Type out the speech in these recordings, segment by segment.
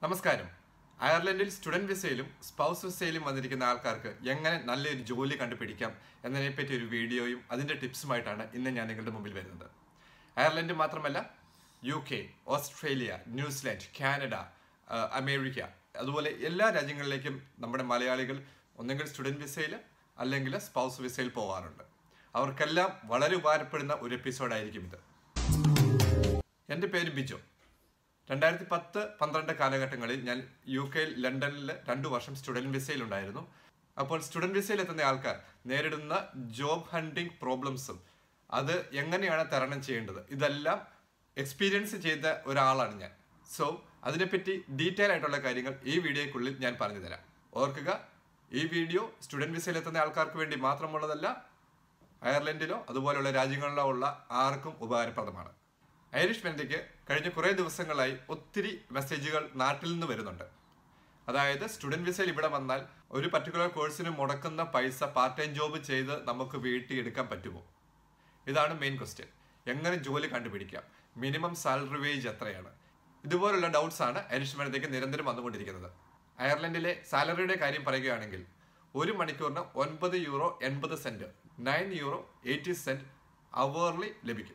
നമസ്കാരം അയർലൻഡിൽ student വിസയിലും spouse വിസയിലും വന്നിരിക്കുന്ന ആൾക്കാർക്ക് എങ്ങനെ നല്ലൊരു ജോലി കണ്ടുപിടിക്കാം എന്നതിനെപ്പറ്റി ഒരു വീഡിയോയും അതിന്റെ ടിപ്സുമായിട്ടാണ് ഇന്ന് ഞാൻ നിങ്ങളുടെ മുമ്പിൽ വരുന്നത് അയർലൻഡ് മാത്രമല്ല U K Australia New Zealand Canada ആ, അമേരിക്ക അതുപോലെ എല്ലാ രാജ്യങ്ങളിലേക്കും നമ്മുടെ മലയാളികൾ ഒന്നെങ്കിൽ സ്റ്റുഡന്റ് വിസയിൽ അല്ലെങ്കിൽ സ്പൗസ് വിസയിൽ പോകാറുണ്ട് അവർക്കെല്ലാം വളരെ ഉപകാരപ്പെടുന്ന ഒരു എപ്പിസോഡായിരിക്കും ഇത് എൻ്റെ പേര് ബിജോ രണ്ടായിരത്തി പത്ത് പന്ത്രണ്ട് കാലഘട്ടങ്ങളിൽ ഞാൻ യു കെയിൽ ലണ്ടനിൽ രണ്ടു വർഷം സ്റ്റുഡന്റ് വിസയിൽ ഉണ്ടായിരുന്നു അപ്പോൾ സ്റ്റുഡന്റ് വിസയിൽ എത്തുന്ന ആൾക്കാർ നേരിടുന്ന ജോബ് ഹണ്ടിങ് പ്രോബ്ലംസും അത് എങ്ങനെയാണ് തരണം ചെയ്യേണ്ടത് ഇതെല്ലാം എക്സ്പീരിയൻസ് ചെയ്ത ഒരാളാണ് ഞാൻ സോ അതിനെപ്പറ്റി ഡീറ്റെയിൽ ആയിട്ടുള്ള കാര്യങ്ങൾ ഈ വീഡിയോയ്ക്കുള്ളിൽ ഞാൻ പറഞ്ഞു തരാം ഓർക്കുക ഈ വീഡിയോ സ്റ്റുഡന്റ് വിസയിൽ എത്തുന്ന ആൾക്കാർക്ക് വേണ്ടി മാത്രമുള്ളതല്ല അയർലൻഡിലോ അതുപോലെയുള്ള രാജ്യങ്ങളിലോ ഉള്ള ആർക്കും ഉപകാരപ്രദമാണ് ഐറിഷ് ബന്ധയ്ക്ക് കഴിഞ്ഞ കുറേ ദിവസങ്ങളായി ഒത്തിരി മെസ്സേജുകൾ നാട്ടിൽ നിന്ന് വരുന്നുണ്ട് അതായത് സ്റ്റുഡന്റ് വിസയിൽ ഇവിടെ വന്നാൽ ഒരു പർട്ടിക്കുലർ കോഴ്സിന് മുടക്കുന്ന പൈസ പാർട്ട് ടൈം ജോബ് ചെയ്ത് നമുക്ക് വീട്ടിൽ എടുക്കാൻ പറ്റുമോ ഇതാണ് മെയിൻ ക്വസ്റ്റ്യൻ എങ്ങനെ ജോലി കണ്ടുപിടിക്കാം മിനിമം സാലറി വേജ് എത്രയാണ് ഇതുപോലുള്ള ഡൗട്ട്സ് ആണ് ഐറിഷ് ബന്ധയ്ക്ക് നിരന്തരം വന്നുകൊണ്ടിരിക്കുന്നത് അയർലൻഡിലെ സാലറിയുടെ കാര്യം പറയുകയാണെങ്കിൽ ഒരു മണിക്കൂറിന് ഒൻപത് യൂറോ എൺപത് cent nine euro eighty cent hourly ലഭിക്കും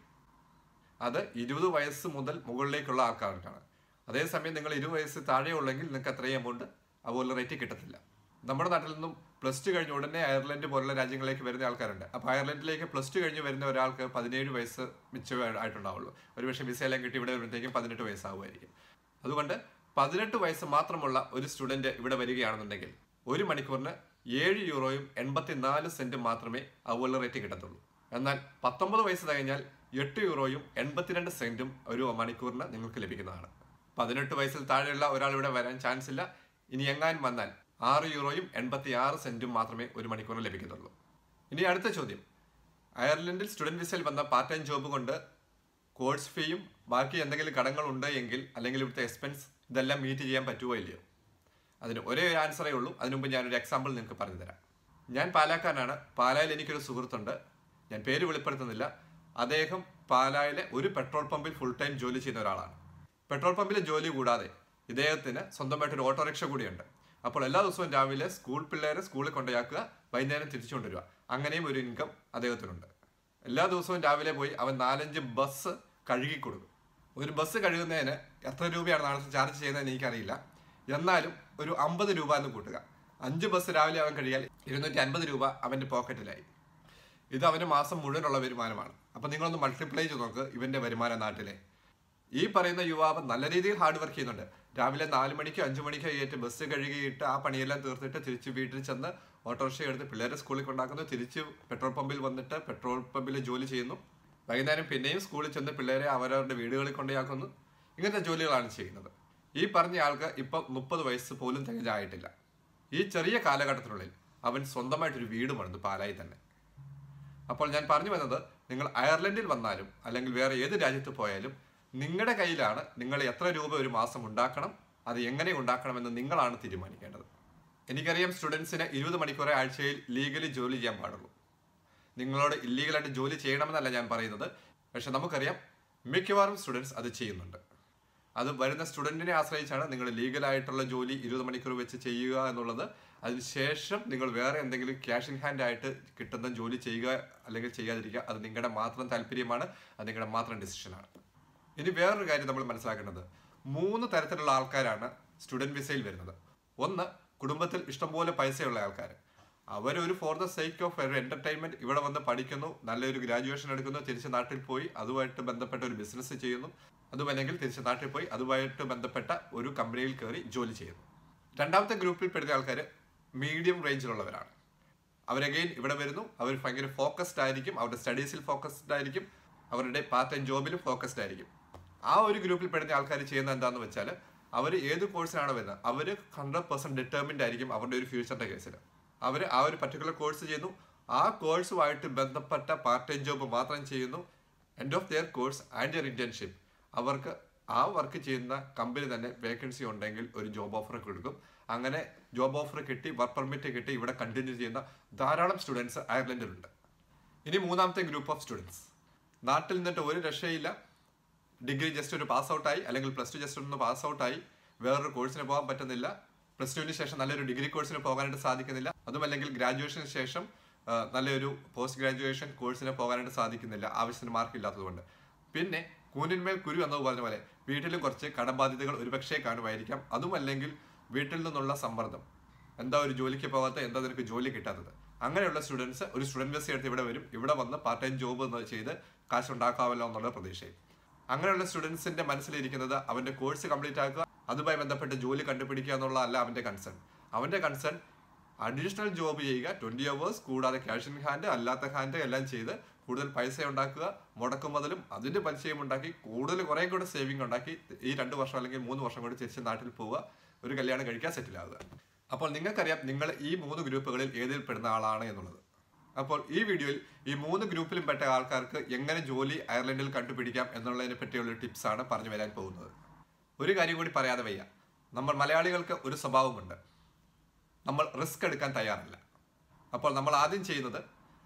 അത് ഇരുപത് വയസ്സ് മുതൽ മുകളിലേക്കുള്ള ആൾക്കാർക്കാണ് അതേസമയം നിങ്ങൾ ഇരുപത് വയസ്സ് താഴെയുള്ളെങ്കിൽ നിങ്ങൾക്ക് അത്രയും എമൗണ്ട് അതുപോലെ റേറ്റ് കിട്ടത്തില്ല നമ്മുടെ നാട്ടിൽ നിന്നും പ്ലസ് ടു കഴിഞ്ഞ ഉടനെ അയർലൻഡ് പോലുള്ള രാജ്യങ്ങളിലേക്ക് വരുന്ന ആൾക്കാരുണ്ട് അപ്പോൾ അയർലൻഡിലേക്ക് പ്ലസ് ടു കഴിഞ്ഞ് വരുന്ന ഒരാൾക്ക് പതിനേഴ് വയസ്സ് മിച്ചം ആയിട്ടുണ്ടാവുള്ളൂ ഒരുപക്ഷെ വിസ എല്ലാം കിട്ടി ഇവിടെ വരുമ്പോഴത്തേക്കും പതിനെട്ട് വയസ്സാവുമായിരിക്കും അതുകൊണ്ട് പതിനെട്ട് വയസ്സ് മാത്രമുള്ള ഒരു സ്റ്റുഡന്റ് ഇവിടെ വരികയാണെന്നുണ്ടെങ്കിൽ ഒരു മണിക്കൂറിന് ഏഴ് യൂറോയും എൺപത്തിനാല് സെന്റും മാത്രമേ അതുപോലെ റേറ്റ് കിട്ടത്തുള്ളൂ എന്നാൽ പത്തൊമ്പത് വയസ്സ് കഴിഞ്ഞാൽ എട്ട് യൂറോയും എൺപത്തിരണ്ട് സെന്റും ഒരു മണിക്കൂറിന് നിങ്ങൾക്ക് ലഭിക്കുന്നതാണ് പതിനെട്ട് വയസ്സിൽ താഴെയുള്ള ഒരാൾ ഇവിടെ വരാൻ ചാൻസ് ഇല്ല ഇനി എങ്ങാൻ വന്നാൽ ആറ് യൂറോയും എൺപത്തി ആറ് സെന്റും മാത്രമേ ഒരു മണിക്കൂറിന് ലഭിക്കത്തുള്ളൂ ഇനി അടുത്ത ചോദ്യം അയർലൻഡിൽ സ്റ്റുഡന്റ് വിസയിൽ വന്ന പാർട്ട് ടൈം ജോബ് കൊണ്ട് കോഴ്സ് ഫീയും ബാക്കി എന്തെങ്കിലും കടങ്ങൾ ഉണ്ട് എങ്കിൽ അല്ലെങ്കിൽ ഇവിടുത്തെ എക്സ്പെൻസ് ഇതെല്ലാം മീറ്റ് ചെയ്യാൻ പറ്റുമോ ഇല്ലയോ അതിന് ഒരേ ഒരു ആൻസറേ ഉള്ളൂ അതിനുമുമ്പ് ഞാനൊരു എക്സാമ്പിൾ നിങ്ങൾക്ക് പറഞ്ഞു തരാം ഞാൻ പാലാക്കാരനാണ് പാലായിൽ എനിക്കൊരു സുഹൃത്തുണ്ട് ഞാൻ പേര് വെളിപ്പെടുത്തുന്നില്ല അദ്ദേഹം പാലായിലെ ഒരു പെട്രോൾ പമ്പിൽ ഫുൾ ടൈം ജോലി ചെയ്യുന്ന ഒരാളാണ് പെട്രോൾ പമ്പിലെ ജോലി കൂടാതെ ഇദ്ദേഹത്തിന് സ്വന്തമായിട്ട് ഒരു ഓട്ടോറിക്ഷ കൂടിയുണ്ട് അപ്പോൾ എല്ലാ ദിവസവും രാവിലെ സ്കൂൾ പിള്ളേരെ സ്കൂളിൽ കൊണ്ടുപോയാക്കുക വൈകുന്നേരം തിരിച്ചു കൊണ്ടുവരിക അങ്ങനെയും ഒരു ഇൻകം അദ്ദേഹത്തിനുണ്ട് എല്ലാ ദിവസവും രാവിലെ പോയി അവൻ നാലഞ്ച് ബസ് കഴുകി കൊടുക്കും ഒരു ബസ് കഴുകുന്നതിന് എത്ര രൂപയാണ് നാളെ ചാർജ് ചെയ്യുന്നതെന്ന് എനിക്കറിയില്ല എന്നാലും ഒരു അമ്പത് രൂപ എന്ന് കൂട്ടുക അഞ്ച് ബസ് രാവിലെ അവൻ കഴിയാൽ ഇരുന്നൂറ്റി അൻപത് രൂപ അവന്റെ പോക്കറ്റിലായി ഇത് അവന് മാസം മുഴുവനുള്ള വരുമാനമാണ് അപ്പൊ നിങ്ങളൊന്ന് മൾട്ടിപ്ലൈ ചെയ്ത് നോക്ക് ഇവന്റെ വരുമാനം നാട്ടിലെ ഈ പറയുന്ന യുവാവ് നല്ല രീതിയിൽ ഹാർഡ് വർക്ക് ചെയ്യുന്നുണ്ട് രാവിലെ നാല് മണിക്കോ അഞ്ചു മണിക്കോ ഏറ്റ് ബസ് കഴുകിയിട്ട് ആ പണിയെല്ലാം തീർത്തിട്ട് തിരിച്ച് വീട്ടിൽ ചെന്ന് ഓട്ടോറിക്ഷ എടുത്ത് പിള്ളേരെ സ്കൂളിൽ കൊണ്ടാക്കുന്നു തിരിച്ച് പെട്രോൾ പമ്പിൽ വന്നിട്ട് പെട്രോൾ പമ്പിൽ ജോലി ചെയ്യുന്നു വൈകുന്നേരം പിന്നെയും സ്കൂളിൽ ചെന്ന് പിള്ളേരെ അവരവരുടെ വീടുകളിൽ കൊണ്ടുപോയാക്കുന്നു ഇങ്ങനത്തെ ജോലികളാണ് ചെയ്യുന്നത് ഈ പറഞ്ഞ ആൾക്ക് ഇപ്പം മുപ്പത് വയസ്സ് പോലും തികഞ്ഞായിട്ടില്ല ഈ ചെറിയ കാലഘട്ടത്തിനുള്ളിൽ അവൻ സ്വന്തമായിട്ടൊരു വീട് പണിതു പാലായി തന്നെ അപ്പോൾ ഞാൻ പറഞ്ഞു വന്നത് നിങ്ങൾ അയർലൻഡിൽ വന്നാലും അല്ലെങ്കിൽ വേറെ ഏത് രാജ്യത്ത് പോയാലും നിങ്ങളുടെ കയ്യിലാണ് നിങ്ങൾ എത്ര രൂപ ഒരു മാസം ഉണ്ടാക്കണം അത് എങ്ങനെ ഉണ്ടാക്കണമെന്ന് നിങ്ങളാണ് തീരുമാനിക്കേണ്ടത് എനിക്കറിയാം സ്റ്റുഡൻസിന് ഇരുപത് മണിക്കൂറെ ആഴ്ചയിൽ ലീഗലി ജോലി ചെയ്യാൻ പാടുള്ളൂ നിങ്ങളോട് ഇല്ലീഗലായിട്ട് ജോലി ചെയ്യണമെന്നല്ല ഞാൻ പറയുന്നത് പക്ഷെ നമുക്കറിയാം മിക്കവാറും സ്റ്റുഡൻസ് അത് ചെയ്യുന്നുണ്ട് അത് വരുന്ന സ്റ്റുഡൻറ്റിനെ ആശ്രയിച്ചാണ് നിങ്ങൾ ലീഗലായിട്ടുള്ള ജോലി ഇരുപത് മണിക്കൂർ വെച്ച് ചെയ്യുക എന്നുള്ളത് അതിനുശേഷം നിങ്ങൾ വേറെ എന്തെങ്കിലും ക്യാഷ് ഇൻ ഹാൻഡ് ആയിട്ട് കിട്ടുന്ന ജോലി ചെയ്യുക അല്ലെങ്കിൽ ചെയ്യാതിരിക്കുക അത് നിങ്ങളുടെ മാത്രം താല്പര്യമാണ് അത് നിങ്ങളുടെ മാത്രം ഡിസിഷനാണ് ഇനി വേറൊരു കാര്യം നമ്മൾ മനസ്സിലാക്കേണ്ടത് മൂന്ന് തരത്തിലുള്ള ആൾക്കാരാണ് സ്റ്റുഡന്റ് വിസയിൽ വരുന്നത് ഒന്ന് കുടുംബത്തിൽ ഇഷ്ടംപോലെ പൈസയുള്ള ആൾക്കാർ അവരൊരു ഫോർ ദ സേക്ക് ഓഫ് ഒരു എന്റർടൈൻമെന്റ് ഇവിടെ വന്ന് പഠിക്കുന്നു നല്ലൊരു ഗ്രാജുവേഷൻ എടുക്കുന്നു തിരിച്ച് നാട്ടിൽ പോയി അതുമായിട്ട് ബന്ധപ്പെട്ട ഒരു ബിസിനസ് ചെയ്യുന്നു അതുമല്ലെങ്കിൽ തിരിച്ച് നാട്ടിൽ പോയി അതുമായിട്ട് ബന്ധപ്പെട്ട ഒരു കമ്പനിയിൽ കയറി ജോലി ചെയ്യുന്നു രണ്ടാമത്തെ ഗ്രൂപ്പിൽ പെടുന്ന ആൾക്കാർ മീഡിയം റേഞ്ചിലുള്ളവരാണ് അവരഗെയിൻ ഇവിടെ വരുന്നു അവർ ഭയങ്കര ഫോക്കസ്ഡ് ആയിരിക്കും അവരുടെ സ്റ്റഡീസിൽ ഫോക്കസ്ഡ് ആയിരിക്കും അവരുടെ പാർട്ട് ടൈം ജോബിലും ഫോക്കസ്ഡ് ആയിരിക്കും ആ ഒരു ഗ്രൂപ്പിൽ പെടുന്ന ആൾക്കാർ ചെയ്യുന്നത് എന്താണെന്ന് വെച്ചാൽ അവർ ഏത് കോഴ്സിനാണ് വരുന്നത് അവർ ഹൺഡ്രഡ് പെർസെന്റ് ഡിറ്റർമിൻഡ് ആയിരിക്കും അവരുടെ ഒരു ഫ്യൂച്ചറിന്റെ കേസിൽ അവർ ആ ഒരു പർട്ടിക്കുലർ കോഴ്സ് ചെയ്യുന്നു ആ കോഴ്സുമായിട്ട് ബന്ധപ്പെട്ട പാർട്ട് ടൈം ജോബ് മാത്രം ചെയ്യുന്നു end of their course and their internship അവർക്ക് ആ വർക്ക് ചെയ്യുന്ന കമ്പനി തന്നെ വേക്കൻസി ഉണ്ടെങ്കിൽ ഒരു ജോബ് ഓഫർ കൊടുക്കും അങ്ങനെ ജോബ് ഓഫർ കിട്ടി വർക്ക് പെർമിറ്റ് കിട്ടി ഇവിടെ കണ്ടിന്യൂ ചെയ്യുന്ന ധാരാളം സ്റ്റുഡൻസ് അയർലൻഡിലുണ്ട് ഇനി മൂന്നാമത്തെ ഗ്രൂപ്പ് ഓഫ് സ്റ്റുഡൻസ് നാട്ടിൽ നിന്നിട്ട് ഒരു രക്ഷയില്ല ഡിഗ്രി ജസ്റ്റ് ഒരു പാസ് ഔട്ടായി അല്ലെങ്കിൽ പ്ലസ് ടു ജസ്റ്റ് ഒന്ന് പാസ് ഔട്ടായി വേറൊരു കോഴ്സിന് പോകാൻ പറ്റുന്നില്ല പ്ലസ് ടുവിന് ശേഷം നല്ലൊരു ഡിഗ്രി കോഴ്സിന് പോകാനായിട്ട് സാധിക്കുന്നില്ല അതുമല്ലെങ്കിൽ ഗ്രാജുവേഷന് ശേഷം ആ, നല്ലൊരു പോസ്റ്റ് ഗ്രാജുവേഷൻ കോഴ്സിന് പോകാനായിട്ട് സാധിക്കുന്നില്ല ആവശ്യത്തിന് മാർക്ക് ഇല്ലാത്തതുകൊണ്ട് പിന്നെ കൂനിന്മേൽ കുരു എന്നത് പറഞ്ഞ പോലെ വീട്ടിലും കുറച്ച് കടബാധ്യതകൾ ഒരുപക്ഷേ കാണുമായിരിക്കാം അതുമല്ലെങ്കിൽ വീട്ടിൽ നിന്നുള്ള സമ്മർദ്ദം എന്താ ഒരു ജോലിക്ക് പോകാത്ത എന്താ നിനക്ക് ജോലി കിട്ടാത്തത് അങ്ങനെയുള്ള സ്റ്റുഡൻസ് ഒരു സ്റ്റുഡന്റ് വിസ എടുത്ത് ഇവിടെ വരും ഇവിടെ വന്ന് പാർട്ട് ടൈം ജോബ് എന്ന് ചെയ്ത് കാശ് ഉണ്ടാക്കാമല്ലോ എന്നുള്ള പ്രതീക്ഷയിൽ അങ്ങനെയുള്ള സ്റ്റുഡൻസിന്റെ മനസ്സിലിരിക്കുന്നത് അവന്റെ കോഴ്സ് കംപ്ലീറ്റ് ആക്കുക അതുമായി ബന്ധപ്പെട്ട് ജോലി കണ്ടുപിടിക്കുക എന്നുള്ള അല്ല അവന്റെ കൺസേൺ അവന്റെ കൺസേൺ അഡീഷണൽ ജോബ് ചെയ്യുക ട്വന്റി അവേഴ്സ് കൂടാതെ ക്യാഷ് ഇൻ ഹാൻഡ് അല്ലാത്ത ഹാൻഡ് എല്ലാം ചെയ്ത് കൂടുതൽ പൈസ ഉണ്ടാക്കുക മുടക്കുമുതലും അതിന്റെ പലിശയും ഉണ്ടാക്കി കൂടുതൽ കുറെ കൂടെ സേവിങ് ഉണ്ടാക്കി ഈ രണ്ട് വർഷം അല്ലെങ്കിൽ മൂന്ന് വർഷം കൂടി തിരിച്ച് നാട്ടിൽ പോവുക ഒരു കല്യാണം കഴിക്കാൻ സെറ്റിൽ ആവുക അപ്പോൾ നിങ്ങൾക്കറിയാം നിങ്ങൾ ഈ മൂന്ന് ഗ്രൂപ്പുകളിൽ ഏതിൽ പെടുന്ന ആളാണ് എന്നുള്ളത് അപ്പോൾ ഈ വീഡിയോയിൽ ഈ മൂന്ന് ഗ്രൂപ്പിലും പെട്ട ആൾക്കാർക്ക് എങ്ങനെ ജോലി അയർലൻഡിൽ കണ്ടുപിടിക്കാം എന്നുള്ളതിനെ പറ്റിയുള്ള ടിപ്സ് ആണ് പറഞ്ഞു വരാൻ പോകുന്നത് ഒരു കാര്യം കൂടി പറയാതെ വയ്യ നമ്മൾ മലയാളികൾക്ക് ഒരു സ്വഭാവമുണ്ട് നമ്മൾ റിസ്ക് എടുക്കാൻ തയ്യാറല്ല അപ്പോൾ നമ്മൾ ആദ്യം ചെയ്യുന്നത്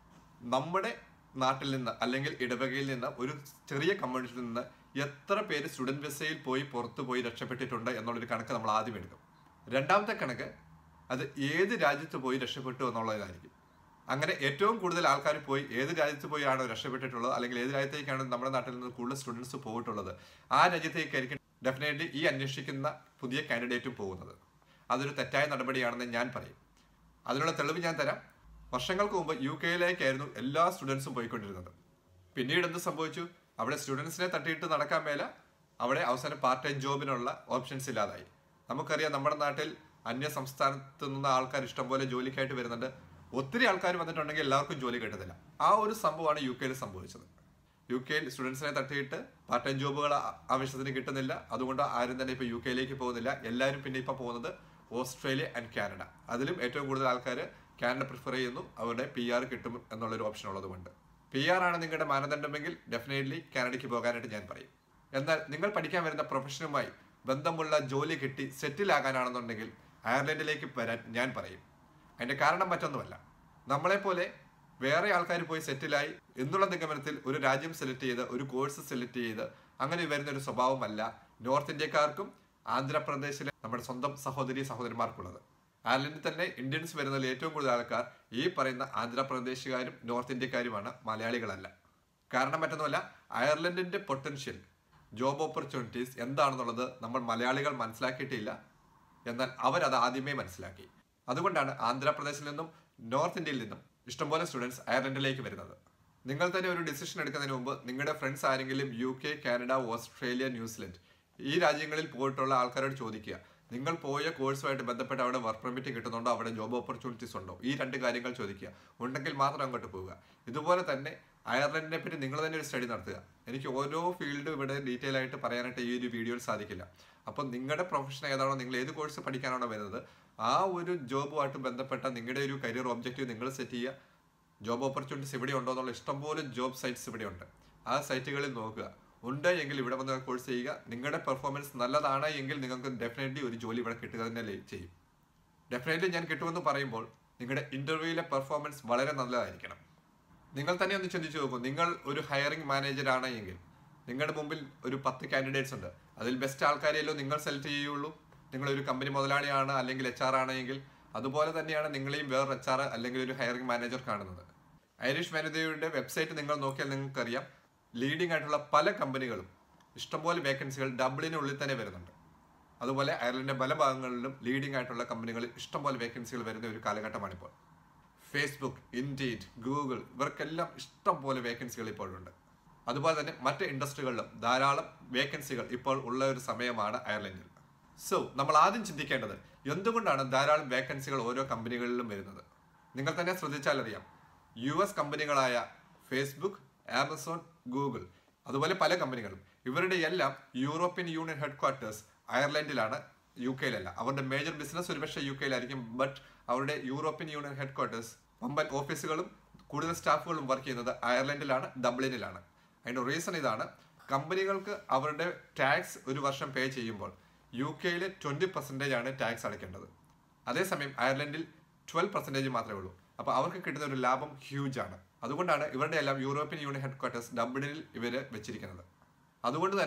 നമ്മുടെ നാട്ടിൽ നിന്ന് അല്ലെങ്കിൽ ഇടവകയിൽ നിന്ന് ഒരു ചെറിയ കമ്മ്യൂണിറ്റിയിൽ നിന്ന് എത്ര പേര് സ്റ്റുഡന്റ് വിസയിൽ പോയി പുറത്തു പോയി രക്ഷപ്പെട്ടിട്ടുണ്ട് എന്നുള്ളൊരു കണക്ക് നമ്മൾ ആദ്യം എടുക്കും രണ്ടാമത്തെ കണക്ക് അത് ഏത് രാജ്യത്ത് പോയി രക്ഷപ്പെട്ടു എന്നുള്ളതായിരിക്കും അങ്ങനെ ഏറ്റവും കൂടുതൽ ആൾക്കാർ പോയി ഏത് രാജ്യത്ത് പോയാണ് രക്ഷപ്പെട്ടിട്ടുള്ളത് അല്ലെങ്കിൽ ഏത് രാജ്യത്തേക്കാണ് നമ്മുടെ നാട്ടിൽ നിന്ന് കൂടുതൽ സ്റ്റുഡൻസ് പോയിട്ടുള്ളത് ആ രാജ്യത്തേക്കായിരിക്കും ഡെഫിനറ്റ്ലി ഈ അന്വേഷിക്കുന്ന പുതിയ കാൻഡിഡേറ്റും പോകുന്നത് അതൊരു തെറ്റായ നടപടിയാണെന്ന് ഞാൻ പറയും അതിനുള്ള തെളിവ് ഞാൻ തരാം വർഷങ്ങൾക്ക് മുമ്പ് യു കെയിലേക്കായിരുന്നു എല്ലാ സ്റ്റുഡൻസും പോയിക്കൊണ്ടിരുന്നത് പിന്നീട് എന്ത് സംഭവിച്ചു അവിടെ സ്റ്റുഡൻസിനെ തട്ടിയിട്ട് നടക്കാൻ മേല അവിടെ അവസാനം പാർട്ട് ടൈം ജോബിനുള്ള ഓപ്ഷൻസ് ഇല്ലാതായി നമുക്കറിയാം നമ്മുടെ നാട്ടിൽ അന്യ സംസ്ഥാനത്ത് നിന്ന് ആൾക്കാർ ഇഷ്ടംപോലെ ജോലിക്കായിട്ട് വരുന്നുണ്ട് ഒത്തിരി ആൾക്കാർ വന്നിട്ടുണ്ടെങ്കിൽ എല്ലാവർക്കും ജോലി കിട്ടത്തില്ല ആ ഒരു സംഭവമാണ് യു കെയിൽ സംഭവിച്ചത് യു കെയിൽ സ്റ്റുഡൻസിനെ തട്ടിയിട്ട് പാർട്ട് ടൈം ജോബുകൾ ആ- ആവശ്യത്തിന് കിട്ടുന്നില്ല അതുകൊണ്ട് ആരും തന്നെ ഇപ്പോൾ യു കെയിലേക്ക് പോകുന്നില്ല എല്ലാവരും പിന്നെ ഇപ്പോൾ പോകുന്നത് ഓസ്ട്രേലിയ ആൻഡ് കാനഡ അതിലും ഏറ്റവും കൂടുതൽ ആൾക്കാർ കാനഡ പ്രിഫർ ചെയ്യുന്നു അവരുടെ പി ആർ കിട്ടും എന്നുള്ളൊരു ഓപ്ഷൻ ഉള്ളതുകൊണ്ട് പി ആർ ആണ് നിങ്ങളുടെ മാനദണ്ഡമെങ്കിൽ ഡെഫിനറ്റ്ലി കാനഡയ്ക്ക് പോകാനായിട്ട് ഞാൻ പറയും എന്നാൽ നിങ്ങൾ പഠിക്കാൻ വരുന്ന പ്രൊഫഷനുമായി ബന്ധമുള്ള ജോലി കിട്ടി സെറ്റിൽ ആകാനാണെന്നുണ്ടെങ്കിൽ അയർലൻഡിലേക്ക് വരാൻ ഞാൻ പറയും അതിന്റെ കാരണം മറ്റൊന്നുമല്ല നമ്മളെപ്പോലെ വേറെ ആൾക്കാർ പോയി സെറ്റിലായി എന്നുള്ള നിഗമനത്തിൽ ഒരു രാജ്യം സെലക്ട് ചെയ്ത് ഒരു കോഴ്സ് സെലക്ട് ചെയ്ത് അങ്ങനെ വരുന്ന ഒരു സ്വഭാവമല്ല നോർത്ത് ഇന്ത്യക്കാർക്കും ആന്ധ്രാപ്രദേശിലെ നമ്മുടെ സ്വന്തം സഹോദരി സഹോദരന്മാർക്കുള്ളത് അയർലൻഡിൽ തന്നെ ഇന്ത്യൻസ് വരുന്നതിൽ ഏറ്റവും കൂടുതൽ ആൾക്കാർ ഈ പറയുന്ന ആന്ധ്രാപ്രദേശുകാരും നോർത്ത് ഇന്ത്യക്കാരുമാണ് മലയാളികളല്ല കാരണം മറ്റൊന്നുമല്ല അയർലൻഡിന്റെ പൊട്ടൻഷ്യൽ ജോബ് ഓപ്പർച്യൂണിറ്റീസ് എന്താണെന്നുള്ളത് നമ്മൾ മലയാളികൾ മനസ്സിലാക്കിയിട്ടില്ല എന്നാൽ അവരത് ആദ്യമേ മനസ്സിലാക്കി അതുകൊണ്ടാണ് ആന്ധ്രാപ്രദേശിൽ നിന്നും നോർത്ത് ഇന്ത്യയിൽ നിന്നും ഇഷ്ടംപോലെ സ്റ്റുഡൻസ് അയർലൻഡിലേക്ക് വരുന്നത് നിങ്ങൾ തന്നെ ഒരു ഡിസിഷൻ എടുക്കുന്നതിന് മുമ്പ് നിങ്ങളുടെ ഫ്രണ്ട്സ് ആരെങ്കിലും U K Canada Australia New Zealand ഈ രാജ്യങ്ങളിൽ പോയിട്ടുള്ള ആൾക്കാരോട് ചോദിക്കുക നിങ്ങൾ പോയ കോഴ്സുമായിട്ട് ബന്ധപ്പെട്ട് അവിടെ വർക്ക് പെർമിറ്റ് കിട്ടുന്നുണ്ടോ അവിടെ ജോബ് ഓപ്പർച്യൂണിറ്റീസ് ഉണ്ടോ ഈ രണ്ട് കാര്യങ്ങൾ ചോദിക്കുക ഉണ്ടെങ്കിൽ മാത്രം അങ്ങോട്ട് പോവുക ഇതുപോലെ തന്നെ അയർലൻഡിനെ പറ്റി നിങ്ങൾ തന്നെ ഒരു സ്റ്റഡി നടത്തുക എനിക്ക് ഓരോ ഫീൽഡും ഇവിടെ ഡീറ്റെയിൽ ആയിട്ട് പറയാനായിട്ട് ഈ ഒരു വീഡിയോയിൽ സാധിക്കില്ല അപ്പം നിങ്ങളുടെ പ്രൊഫഷൻ ഏതാണോ നിങ്ങൾ ഏത് കോഴ്സ് പഠിക്കാനാണോ വരുന്നത് ആ ഒരു ജോബുമായിട്ട് ബന്ധപ്പെട്ട നിങ്ങളുടെ ഒരു കരിയർ ഒബ്ജക്റ്റീവ് നിങ്ങൾ സെറ്റ് ചെയ്യുക ജോബ് ഓപ്പർച്യൂണിറ്റീസ് ഇവിടെ ഉണ്ടോ എന്നുള്ള ഇഷ്ടംപോലെ ജോബ് സൈറ്റ്സ് ഇവിടെ ഉണ്ട് ആ സൈറ്റുകളിൽ നോക്കുക ഉണ്ട് എങ്കിൽ ഇവിടെ വന്ന് കോഴ്സ് ചെയ്യുക നിങ്ങളുടെ പെർഫോമൻസ് നല്ലതാണ് എങ്കിൽ നിങ്ങൾക്ക് ഡെഫിനറ്റ്ലി ഒരു ജോലി ഇവിടെ കിട്ടുക തന്നെ ലേ- ചെയ്യും ഡെഫിനറ്റ്ലി ഞാൻ കിട്ടുമെന്ന് പറയുമ്പോൾ നിങ്ങളുടെ ഇന്റർവ്യൂവിലെ പെർഫോമൻസ് വളരെ നല്ലതായിരിക്കണം നിങ്ങൾ തന്നെ ഒന്ന് ചിന്തിച്ചു നോക്കൂ നിങ്ങൾ ഒരു ഹയറിംഗ് മാനേജർ ആണ് എങ്കിൽ നിങ്ങളുടെ മുമ്പിൽ ഒരു പത്ത് കാൻഡിഡേറ്റ്സ് ഉണ്ട് അതിൽ ബെസ്റ്റ് ആൾക്കാരെയല്ലോ നിങ്ങൾ സെലക്ട് ചെയ്യുള്ളൂ നിങ്ങൾ ഒരു കമ്പനി മുതലാളിയാണ് അല്ലെങ്കിൽ എച്ച് ആർ ആണ് എങ്കിൽ അതുപോലെ തന്നെയാണ് നിങ്ങളെയും വേറെ എച്ച് ആർ അല്ലെങ്കിൽ ഒരു ഹയറിംഗ് മാനേജർ കാണുന്നത് ഐറിഷ് വനിതയുടെ വെബ്സൈറ്റ് നിങ്ങൾ നോക്കിയാൽ നിങ്ങൾക്കറിയാം ലീഡിംഗ് ആയിട്ടുള്ള പല കമ്പനികളും ഇഷ്ടംപോലെ വേക്കൻസികൾ ഡബ്ലിനുള്ളിൽ തന്നെ വരുന്നുണ്ട് അതുപോലെ അയർലൻഡിന്റെ പല ഭാഗങ്ങളിലും ലീഡിംഗ് ആയിട്ടുള്ള കമ്പനികളിൽ ഇഷ്ടംപോലെ വേക്കൻസികൾ വരുന്ന ഒരു കാലഘട്ടമാണിപ്പോൾ ഫേസ്ബുക്ക് ഇൻഡീഡ് ഗൂഗിൾ ഇവർക്കെല്ലാം ഇഷ്ടം പോലെ വേക്കൻസികൾ ഇപ്പോഴുണ്ട് അതുപോലെ തന്നെ മറ്റ് ഇൻഡസ്ട്രികളിലും ധാരാളം വേക്കൻസികൾ ഇപ്പോൾ ഉള്ള ഒരു സമയമാണ് അയർലൻഡിൽ സോ നമ്മൾ ആദ്യം ചിന്തിക്കേണ്ടത് എന്തുകൊണ്ടാണ് ധാരാളം വേക്കൻസികൾ ഓരോ കമ്പനികളിലും വരുന്നത് നിങ്ങൾ തന്നെ ശ്രദ്ധിച്ചാൽ അറിയാം യു എസ് കമ്പനികളായ ഫേസ്ബുക്ക് ആമസോൺ ഗൂഗിൾ അതുപോലെ പല കമ്പനികളും ഇവരുടെ എല്ലാം യൂറോപ്യൻ യൂണിയൻ ഹെഡ് ക്വാർട്ടേഴ്സ് അയർലൻഡിലാണ് യു കെയിലല്ല അവരുടെ മേജർ ബിസിനസ് ഒരുപക്ഷെ യു കെയിലായിരിക്കും ബട്ട് അവരുടെ യൂറോപ്യൻ യൂണിയൻ ഹെഡ് ക്വാർട്ടേഴ്സ് വമ്പൻ ഓഫീസുകളും കൂടുതൽ സ്റ്റാഫുകളും വർക്ക് ചെയ്യുന്നത് അയർലൻഡിലാണ് ഡബ്ലിനിലാണ് അതിന്റെ റീസൺ ഇതാണ് കമ്പനികൾക്ക് അവരുടെ ടാക്സ് ഒരു വർഷം പേ ചെയ്യുമ്പോൾ യു കെയിൽ ട്വന്റി പെർസെൻറ്റേജ് ആണ് ടാക്സ് അടയ്ക്കേണ്ടത് അതേസമയം അയർലൻഡിൽ ട്വൽവ് പെർസെൻറ്റേജ് മാത്രമേ ഉള്ളൂ അപ്പോൾ അവർക്ക് കിട്ടുന്ന ഒരു ലാഭം ഹ്യൂജ് ആണ് അതുകൊണ്ടാണ് ഇവരുടെ എല്ലാം യൂറോപ്യൻ യൂണിയൻ ഹെഡ് ക്വാർട്ടേഴ്സ് ഡബ്ലിനിൽ ഇവർ വെച്ചിരിക്കുന്നത് അതുകൊണ്ട് തന്നെ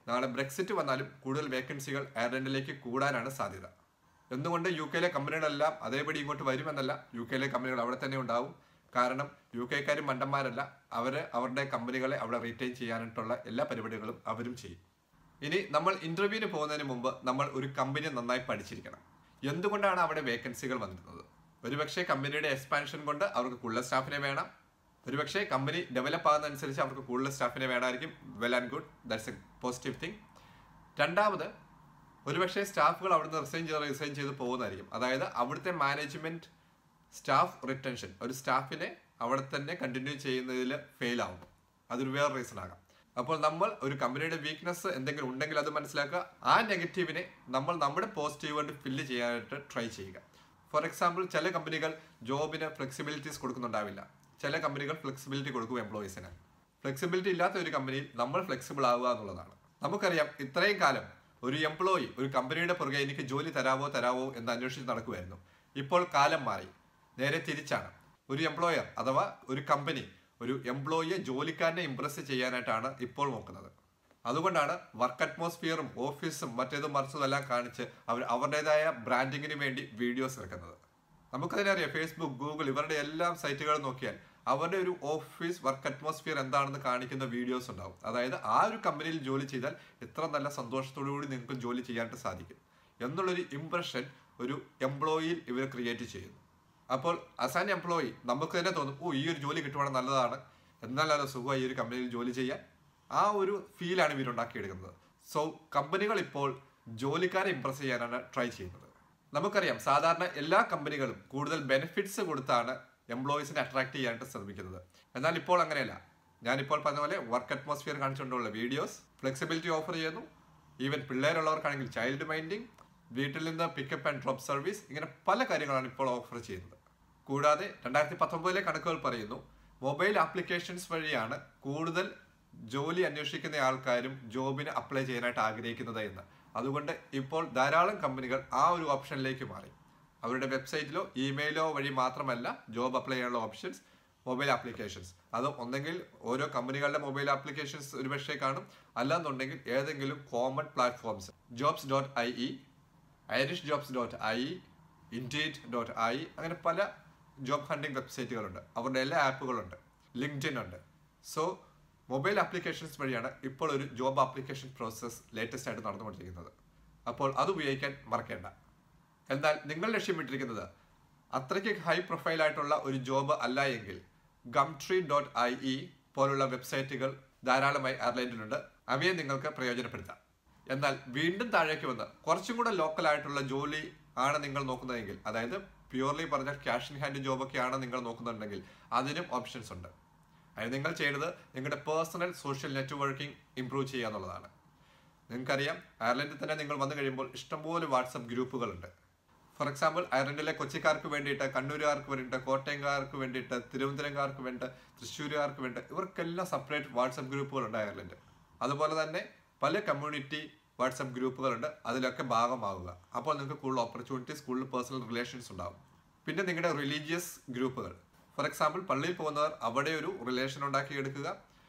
നാളെ ബ്രെക്സിറ്റ് വന്നാലും കൂടുതൽ വേക്കൻസികൾ അയർലൻഡിലേക്ക് കൂടാനാണ് സാധ്യത എന്തുകൊണ്ട് യു കെയിലെ കമ്പനികളെല്ലാം അതേപടി ഇങ്ങോട്ട് വരുമെന്നല്ല യു കെയിലെ കമ്പനികൾ അവിടെ തന്നെ ഉണ്ടാവും കാരണം യു കെക്കാർ മണ്ടന്മാരല്ല അവർ അവരുടെ കമ്പനികളെ അവിടെ റീറ്റെയിൻ ചെയ്യാനായിട്ടുള്ള എല്ലാ പരിപാടികളും അവരും ചെയ്യും ഇനി നമ്മൾ ഇന്റർവ്യൂവിന് പോകുന്നതിന് മുമ്പ് നമ്മൾ ഒരു കമ്പനി നന്നായി പഠിച്ചിരിക്കണം എന്തുകൊണ്ടാണ് അവിടെ വേക്കൻസികൾ വന്നിരുന്നത് ഒരുപക്ഷെ കമ്പനിയുടെ എക്സ്പാൻഷൻ കൊണ്ട് അവർക്ക് കൂടുതൽ സ്റ്റാഫിനെ വേണം ഒരുപക്ഷെ കമ്പനി ഡെവലപ്പ് ആകുന്നതനുസരിച്ച് അവർക്ക് കൂടുതൽ സ്റ്റാഫിനെ വേണമായിരിക്കും well and good that's a positive thing രണ്ടാമത് ഒരുപക്ഷെ സ്റ്റാഫുകൾ അവിടുന്ന് റിസൈൻ ചെയ്ത് റിസൈൻ ചെയ്ത് പോകുന്നതായിരിക്കും അതായത് അവിടുത്തെ മാനേജ്മെന്റ് സ്റ്റാഫ് റിട്ടൻഷൻ ഒരു സ്റ്റാഫിനെ അവിടെ തന്നെ കണ്ടിന്യൂ ചെയ്യുന്നതിൽ ഫെയിൽ ആവും അതൊരു വേറെ റീസൺ ആകാം അപ്പോൾ നമ്മൾ ഒരു കമ്പനിയുടെ വീക്ക്നെസ് എന്തെങ്കിലും ഉണ്ടെങ്കിൽ അത് മനസ്സിലാക്കുക ആ നെഗറ്റീവിനെ നമ്മൾ നമ്മുടെ പോസിറ്റീവ് കൊണ്ട് ഫില്ല് ചെയ്യാനായിട്ട് ട്രൈ ചെയ്യുക ഫോർ എക്സാമ്പിൾ ചില കമ്പനികൾ ജോബിന് ഫ്ലെക്സിബിലിറ്റീസ് കൊടുക്കുന്നുണ്ടാവില്ല ചില കമ്പനികൾ ഫ്ലെക്സിബിലിറ്റി കൊടുക്കും എംപ്ലോയീസിന് ഫ്ലെക്സിബിലിറ്റി ഇല്ലാത്ത ഒരു കമ്പനിയിൽ നമ്മൾ ഫ്ലെക്സിബിൾ ആവുക എന്നുള്ളതാണ് നമുക്കറിയാം ഇത്രയും കാലം ഒരു എംപ്ലോയി ഒരു കമ്പനിയുടെ പുറകെ എനിക്ക് ജോലി തരാവോ തരാവോ എന്ന് അന്വേഷിച്ച് നടക്കുമായിരുന്നു ഇപ്പോൾ കാലം മാറി നേരെ തിരിച്ചാണ് ഒരു എംപ്ലോയർ അഥവാ ഒരു കമ്പനി ഒരു എംപ്ലോയിയെ ജോലിക്കാരനെ ഇംപ്രസ് ചെയ്യാനായിട്ടാണ് ഇപ്പോൾ നോക്കുന്നത് അതുകൊണ്ടാണ് വർക്ക് അറ്റ്മോസ്ഫിയറും ഓഫീസും മറ്റേതും മറിച്ചതും എല്ലാം കാണിച്ച് അവർ അവരുടേതായ ബ്രാൻഡിങ്ങിന് വേണ്ടി വീഡിയോസ് ഇറക്കുന്നത് നമുക്കതിനെ അറിയാം ഫേസ്ബുക്ക് ഗൂഗിൾ ഇവരുടെ എല്ലാ സൈറ്റുകളും നോക്കിയാൽ അവരുടെ ഒരു ഓഫീസ് വർക്ക് അറ്റ്മോസ്ഫിയർ എന്താണെന്ന് കാണിക്കുന്ന വീഡിയോസ് ഉണ്ടാവും അതായത് ആ ഒരു കമ്പനിയിൽ ജോലി ചെയ്താൽ എത്ര നല്ല സന്തോഷത്തോടു കൂടി നിങ്ങൾക്ക് ജോലി ചെയ്യാനായിട്ട് സാധിക്കും എന്നുള്ളൊരു ഇംപ്രഷൻ ഒരു എംപ്ലോയിയിൽ ഇവർ ക്രിയേറ്റ് ചെയ്യുന്നു അപ്പോൾ ആസ് ആൻ എംപ്ലോയി നമുക്ക് തന്നെ തോന്നും ഓ ഈ ഒരു ജോലി കിട്ടുവാണെങ്കിൽ നല്ലതാണ് എന്നാലല്ലോ സുഖമായി ഈ ഒരു കമ്പനിയിൽ ജോലി ചെയ്യാൻ ആ ഒരു ഫീലാണ് ഇവരുണ്ടാക്കിയെടുക്കുന്നത് സോ കമ്പനികൾ ഇപ്പോൾ ജോലിക്കാരെ ഇംപ്രസ് ചെയ്യാനാണ് ട്രൈ ചെയ്യുന്നത് നമുക്കറിയാം സാധാരണ എല്ലാ കമ്പനികളും കൂടുതൽ ബെനിഫിറ്റ്സ് കൊടുത്താണ് എംപ്ലോയീസിനെ അട്രാക്ട് ചെയ്യാനായിട്ട് ശ്രമിക്കുന്നത് എന്നാൽ ഇപ്പോൾ അങ്ങനെയല്ല ഞാനിപ്പോൾ പറഞ്ഞ പോലെ വർക്ക് അറ്റ്മോസ്ഫിയർ കാണിച്ചുകൊണ്ടുള്ള വീഡിയോസ് ഫ്ലെക്സിബിലിറ്റി ഓഫർ ചെയ്യുന്നു ഈവൻ പിള്ളേരുള്ളവർക്കാണെങ്കിൽ ചൈൽഡ് മൈൻഡിങ് വീട്ടിൽ നിന്ന് പിക്കപ്പ് ആൻഡ് ഡ്രോപ്പ് സർവീസ് ഇങ്ങനെ പല കാര്യങ്ങളാണ് ഇപ്പോൾ ഓഫർ ചെയ്യുന്നത് കൂടാതെ രണ്ടായിരത്തി പത്തൊമ്പതിലെ കണക്കുകൾ പറയുന്നു മൊബൈൽ ആപ്ലിക്കേഷൻസ് വഴിയാണ് കൂടുതൽ ജോലി അന്വേഷിക്കുന്ന ആൾക്കാരും ജോബിന് അപ്ലൈ ചെയ്യാനായിട്ട് ആഗ്രഹിക്കുന്നത് എന്ന് അതുകൊണ്ട് ഇപ്പോൾ ധാരാളം കമ്പനികൾ ആ ഒരു ഓപ്ഷനിലേക്ക് മാറി അവരുടെ വെബ്സൈറ്റിലോ ഇമെയിലോ വഴി മാത്രമല്ല ജോബ് അപ്ലൈ ചെയ്യാനുള്ള ഓപ്ഷൻസ് മൊബൈൽ ആപ്ലിക്കേഷൻസ് അത് ഒന്നെങ്കിൽ ഓരോ കമ്പനികളുടെ മൊബൈൽ ആപ്ലിക്കേഷൻസ് ഒരുപക്ഷെ കാണും അല്ലാന്നുണ്ടെങ്കിൽ ഏതെങ്കിലും common platforms jobs dot I E Irish jobs dot I indeed dot I അങ്ങനെ പല ജോബ് ഹണ്ടിങ് വെബ്സൈറ്റുകളുണ്ട് അവരുടെ എല്ലാ ആപ്പുകളുണ്ട് ലിങ്ക്ഡിൻ ഉണ്ട് സോ മൊബൈൽ ആപ്ലിക്കേഷൻസ് വഴിയാണ് ഇപ്പോൾ ഒരു ജോബ് ആപ്ലിക്കേഷൻ പ്രോസസ്സ് ലേറ്റസ്റ്റ് ആയിട്ട് നടന്നുകൊണ്ടിരിക്കുന്നത് അപ്പോൾ അത് ഉപയോഗിക്കാൻ മറക്കേണ്ട എന്നാൽ നിങ്ങൾ ലക്ഷ്യമിട്ടിരിക്കുന്നത് അത്രയ്ക്ക് ഹൈ പ്രൊഫൈൽ ആയിട്ടുള്ള ഒരു ജോബ് അല്ല എങ്കിൽ ഗംട്രി ഡോട്ട് ഐ ഇ പോലുള്ള വെബ്സൈറ്റുകൾ ധാരാളമായി എയർലൈനിലുണ്ട് അവയെ നിങ്ങൾക്ക് പ്രയോജനപ്പെടുത്താം എന്നാൽ വീണ്ടും താഴേക്ക് വന്ന് കുറച്ചും കൂടെ ലോക്കൽ ആയിട്ടുള്ള ജോലി ആണ് നിങ്ങൾ നോക്കുന്നതെങ്കിൽ അതായത് പ്യൂർലി പറഞ്ഞ ക്യാഷ് ഇൻ ഹാൻഡ് ജോബൊക്കെയാണ് നിങ്ങൾ നോക്കുന്നുണ്ടെങ്കിൽ അതിനും ഓപ്ഷൻസ് ഉണ്ട് അതിന് നിങ്ങൾ ചെയ്യേണ്ടത് നിങ്ങളുടെ പേഴ്സണൽ സോഷ്യൽ നെറ്റ്വർക്കിംഗ് ഇംപ്രൂവ് ചെയ്യുക എന്നുള്ളതാണ് നിങ്ങൾക്കറിയാം അയർലൻഡിൽ തന്നെ നിങ്ങൾ വന്നു കഴിയുമ്പോൾ ഇഷ്ടംപോലെ വാട്സപ്പ് ഗ്രൂപ്പുകളുണ്ട് ഫോർ എക്സാമ്പിൾ അയർലൻഡിലെ കൊച്ചിക്കാർക്ക് വേണ്ടിയിട്ട് കണ്ണൂരുകാർക്ക് വേണ്ടിയിട്ട് കോട്ടയംകാർക്ക് വേണ്ടിയിട്ട് തിരുവനന്തപുരംകാർക്ക് വേണ്ടി തൃശ്ശൂരുകാർക്ക് വേണ്ടി ഇവർക്കെല്ലാം സെപ്പറേറ്റ് വാട്സപ്പ് ഗ്രൂപ്പുകളുണ്ട് അയർലൻഡ് അതുപോലെ തന്നെ പല കമ്മ്യൂണിറ്റി വാട്സപ്പ് ഗ്രൂപ്പുകളുണ്ട് അതിലൊക്കെ ഭാഗമാവുക അപ്പോൾ നിങ്ങൾക്ക് കൂടുതൽ ഓപ്പർച്യൂണിറ്റീസ് കൂടുതൽ പേഴ്സണൽ റിലേഷൻസ് ഉണ്ടാവും പിന്നെ നിങ്ങളുടെ റിലീജിയസ് ഗ്രൂപ്പുകൾ ഫോർ എക്സാമ്പിൾ പള്ളിയിൽ പോകുന്നവർ അവിടെ ഒരു റിലേഷൻ ഉണ്ടാക്കിയെടുക്കുക